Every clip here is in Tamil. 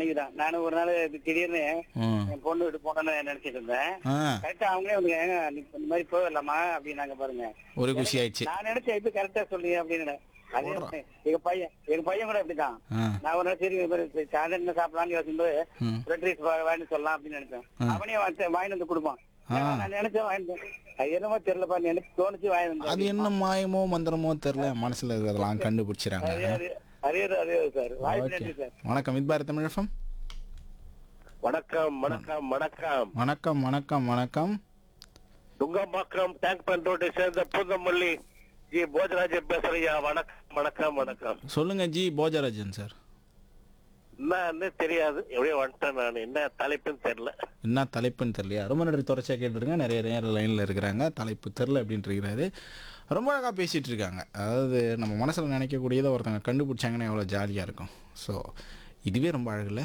மனைவி தான் நானும் ஒரு நாள் இது திடீர்னு ம் என் பொண்ணு விட்டு போனேன்னு நினைச்சிட்டு இருந்தேன் ஆ கரெக்டா அவங்களே வந்து ஏங்க நீ இந்த மாதிரி போயிடலாமா அப்படின்னாங்க பாருங்க ஒரு குஷி ஆயிடுச்சு நான் நினைச்சேன் இப்ப கரெக்டா சொல்றீங்க அப்படின்னு அதே எங்க பையன் எங்க பையன் கூட அப்படிதான் ஆ நான் ஒரு நாள் சரி இது மாதிரி சாயந்தரம் என்ன சாப்பிடலாம்னு யோசிக்கும்போது ம் பிரெட் ரைஸ் வாங்கி சொல்லலாம் அப்படின்னு நினைச்சேன் அவனே வாங்கி வாங்கி வந்து கொடுப்பான் நான் நினைச்சேன் வாங்கி வந்து- அது என்னமோ தெரியலப்பா நினைச்சு தோணுச்சு வாங்கி வந்து அது என்ன மாயமோ மந்திரமோ தெரியல மனசுல இருக்கிறதெல்லாம் அதே கண்டுபிடிச்சிறாங்க அதே அதே அதே சார் வாய்ப்பு ஓகே நன்றி சார் வணக்கம் வித்பாரத் தமிழகம் வணக்கம் வணக்கம் வணக்கம் வணக்கம் வணக்கம் வணக்கம் துங்கம்பாக்கம் டேங்க் பண்ட் ரோட்டை சேர்ந்த பூந்தமல்லி ஜி போஜராஜன் பேசுறியா வணக்கம் வணக்கம் வணக்கம் சொல்லுங்க ஜி போஜராஜன் சார் என்னன்னு தெரியாது எப்படியோ வந்துட்டேன் நான் என்ன தலைப்புன்னு தெரியல என்ன தலைப்புன்னு தெரியலையா ரொம்ப நன்றி தொடர்ச்சியாக கேட்டுருங்க நிறைய நேரம் லைனில் இருக்கிறாங்க தலைப்பு தெரில அப்படின்ட்டு இருக்கிறாரு ரொம்ப அழகாக பேசிகிட்டு இருக்காங்க அதாவது நம்ம மனசில் நினைக்கக்கூடியதை ஒருத்தவங்க கண்டுபிடிச்சாங்கன்னா எவ்வளோ ஜாலியாக இருக்கும் ஸோ இதுவே ரொம்ப அழகில்ல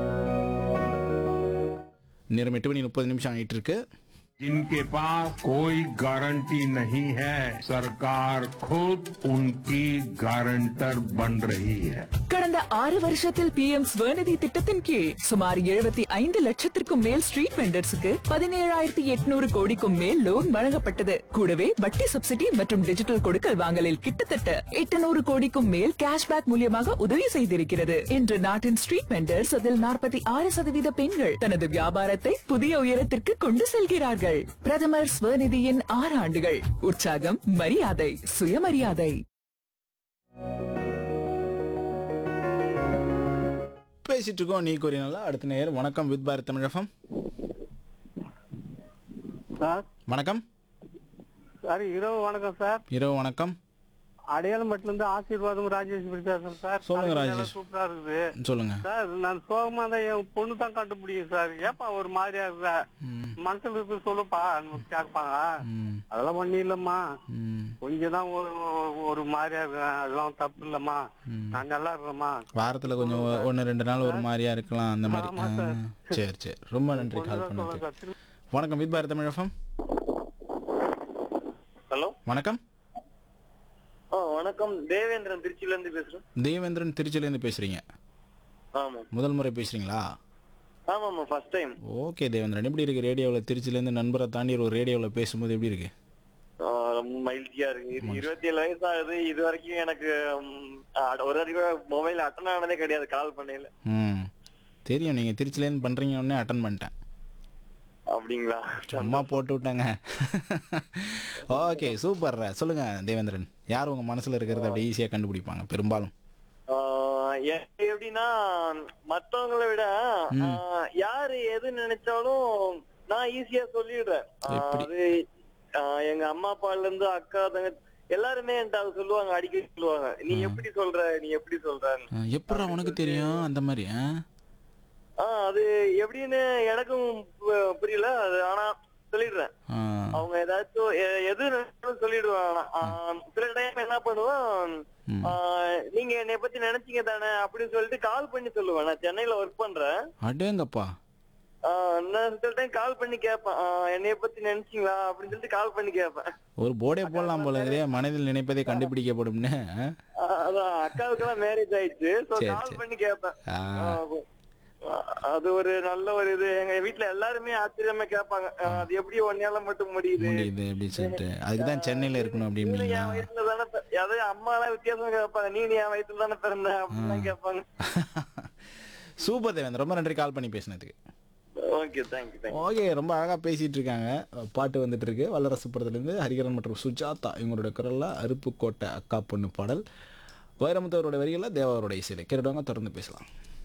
நேரம் எட்டு மணி முப்பது நிமிஷம் ஆகிட்டு இருக்கு जिनके पास कोई गारंटी नहीं है सरकार खुद उनकी गारंटर बन रही है கடந்த ஆறு வருஷத்தில் பி எம் ஸ்வநிதி திட்டத்தின் கீழ் சுமார் எழுபத்தி ஐந்து லட்சத்திற்கும் மேல் ஸ்ட்ரீட் வெண்டர்ஸுக்கு பதினேழாயிரத்தி எட்நூறு கோடிக்கும் மேல் லோன் வழங்கப்பட்டது கூடவே வட்டி சப்சிடி மற்றும் டிஜிட்டல் கொடுக்கல் வாங்கலில் கிட்டத்தட்ட எட்டுநூறு கோடிக்கும் மேல் கேஷ்பேக் மூலியமாக உதவி செய்திருக்கிறது இன்று நாட்டின் ஸ்ட்ரீட் வெண்டர்ஸ் அதில் நாற்பத்தி ஆறு சதவீத பெண்கள் தனது வியாபாரத்தை புதிய உயரத்திற்கு கொண்டு செல்கிறார்கள் பிரதமர் ஸ்வநிதியின் ஆறு ஆண்டுகள் உற்சாகம் மரியாதை சுயமரியாதை பேசிட்டு இருக்கோம் நீ கூறினால அடுத்த நேரம் வணக்கம் வித் பாரத் தமிழகம் சார் வணக்கம் சார் இரவு வணக்கம் சார் இரவு வணக்கம் அடையாளமட்டில இருந்து ஆசீர்வாதம் ராஜேஷ் பேசுறேன் சார் சொல்லுங்க, அது ராஜேஷ். நல்லா சூப்பரா இருக்குது சொல்லுங்க சார் நான் சோகமா தான் என் பொண்ணு தான் கண்டுபிடிக்கும் சார் ஏப்பா ஒரு மாதிரியா இருக்க ம், மனசுல இருக்கு சொல்லுப்பா கேட்பாங்க ம், அதெல்லாம் ஒண்ணு இல்லம்மா ம். கொஞ்சம் தான் ஒரு ஒரு மாதிரியா இருக்கேன் அதெல்லாம் தப்பு இல்லம்மா நான் நல்லா இருக்கிறேம்மா வாரத்துல கொஞ்சம் ஒ- ஒண்ணு ரெண்டு நாள் ஒரு மாதிரியா இருக்கலாம் அந்த மாதிரி ஆமா சார். ஆ, சரி சரி ரொம்ப நன்றி கால் சொல்லுங்க பண்ணது சார். திரு- வணக்கம் வித் பாரத் தமிழகம் ஹலோ வணக்கம் வணக்கம் தேவேந்திரன் திருச்சியில இருந்து பேசுறேன் தேவேந்திரன் திருச்சியிலேருந்து பேசுறீங்க ஆமா முதல் முறை பேசுறீங்களா ஆமாமா ஃபர்ஸ்ட் டைம் ஓகே தேவேந்திரன் எப்படி இருக்கு ரேடியோவில் திருச்சியிலேருந்து நண்பரை தாண்டி ஒரு ரேடியோவில் பேசும்போது எப்படி இருக்கு ரொம்ப மகிழ்ச்சியா இருக்கு இது இருபத்தி ஏழு வயசு ஆகுது இது வரைக்கும் எனக்கு ம், அ- ஒரு வரைக்கும் மொபைல் அட்டன் ஆனதே கிடையாது கால் பண்ணையில ம் தெரியும் நீங்கள் திருச்சியிலேருந்து பண்ணுறீங்க உடனே அட்டன் பண்ணிட்டேன் அப்படிங்களா சும்மா போட்டு விட்டாங்க ஓகே சூப்பர் சொல்லுங்க தேவேந்திரன் யார் உங்க மனசுல இருக்கிறத அப்படி ஈஸியாக கண்டுபிடிப்பாங்க பெரும்பாலும் ஆஹ் எனக்கு எப்படின்னா மத்தவங்களை விட ஆஹ் யாரு எது நினைச்சாலும் நான் ஈஸியா சொல்லிடுறேன் ஆஹ் எப்படி? அது ஆஹ் எங்க அம்மா அப்பால இருந்து அக்கா தங்க எல்லாருமே என்கிட்ட அதை சொல்லுவாங்க அடிக்கடி சொல்லுவாங்க நீ எப்படி சொல்ற நீ எப்படி சொல்றன்னு எப்படா உனக்கு தெரியும் அந்த மாதிரி ஆ? ஆஹ் அது எப்படின்னு எனக்கும் பு- புரியல அது ஆனா சொல்லிடுறேன் ஆ, அவங்க ஏதாச்சும் எ- எது நினைச்சாலும் சொல்லிடுவேன் ஆனா ஆஹ் சில டைம் என்ன பண்ணுவேன் ம். ஆஹ் நீங்க என்னை பத்தி நினைச்சீங்க தானே அப்படின்னு சொல்லிட்டு கால் பண்ணி சொல்லுவேன் நான் சென்னையில ஒர்க் பண்றேன் அடேங்கப்பா ஆஹ் நான் சில டைம் கால் பண்ணி கேட்பேன் ஆஹ் என்னைய பத்தி நினைச்சீங்களா அப்படின்னு சொல்லிட்டு கால் பண்ணி கேட்பேன் ஒரு போர்டே போடலாம் போல இருக்குதே மனதில் நினைப்பதே கண்டுபிடிக்கப்படும்னு ஆ? ஆஹ் அதான் அக்காவுக்கெல்லாம் மேரேஜ் ஆயிடுச்சு சோ சரி, கால் சரி. பண்ணி கேட்பேன் ஆ. ஆஹ் அது ஒரு நல்ல ஒரு இது எங்க வீட்ல எல்லாருமே ஆச்சரியமா கேட்பாங்க ஆஹ் அது எப்படி ஒன்னால மட்டும் முடியுது முடியுது அப்படின்னு சொல்லிட்டு அதுக்கு தான் சென்னையில் இருக்கணும் நீ அப்படிங்களா என் வயசுல தானே பி- அதாவது அம்மா எல்லாம் வித்தியாசமா கேட்பாங்க நீ என் வயசுல தானே பிறந்த அப்படிலாம் கேட்பாங்க சூப்பர் தேவேந்திரன் ரொம்ப நன்றி கால் பண்ணி பேசினதுக்கு ஓகே தேங்க்யூ தேங்க்யூ ஓகே ரொம்ப அழகாக பேசிட்டு இருக்காங்க பாட்டு வந்துட்டு இருக்கு வல்லரசு படத்துலேருந்து ஹரிகரன் மற்றும் சுஜாதா இவங்களோட குரலில் அருப்புக்கோட்டை அக்கா பொண்ணு பாடல் வைரமுத்து அவரோட வரிகளில் தேவா அவரோட இசையில் கேட்டுவாங்க தொடர்ந்து பேசலாம்